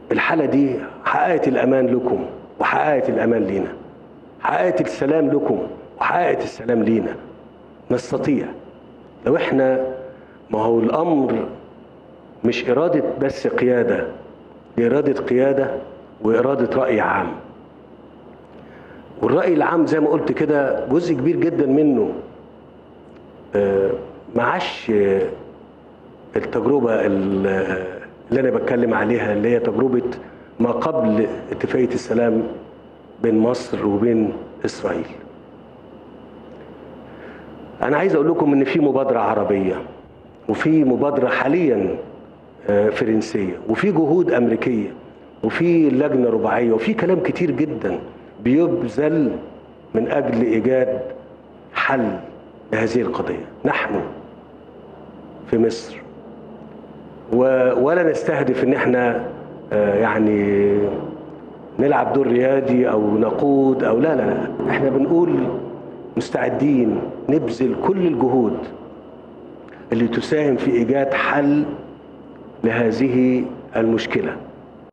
الحالة دي حققت الأمان لكم وحققت الأمان لينا حققت السلام لكم وحققت السلام لينا نستطيع لو احنا ما هو الأمر مش إرادة بس قيادة دي إرادة قيادة وإرادة رأي عام والرأي العام زي ما قلت كده جزء كبير جدا منه آه، معاش آه، التجربة ال- اللي أنا بتكلم عليها اللي هي تجربة ما قبل اتفاقية السلام بين مصر وبين إسرائيل أنا عايز أقول لكم إن في مبادرة عربية وفي مبادرة حاليا آه، فرنسية وفي جهود أمريكية وفي لجنة رباعية وفي كلام كتير جدا بيبذل من أجل إيجاد حل لهذه القضية نحن في مصر و- ولا نستهدف ان احنا آه، يعني نلعب دور ريادي او نقود او لا لا لا احنا بنقول مستعدين نبذل كل الجهود اللي تساهم في ايجاد حل لهذه المشكله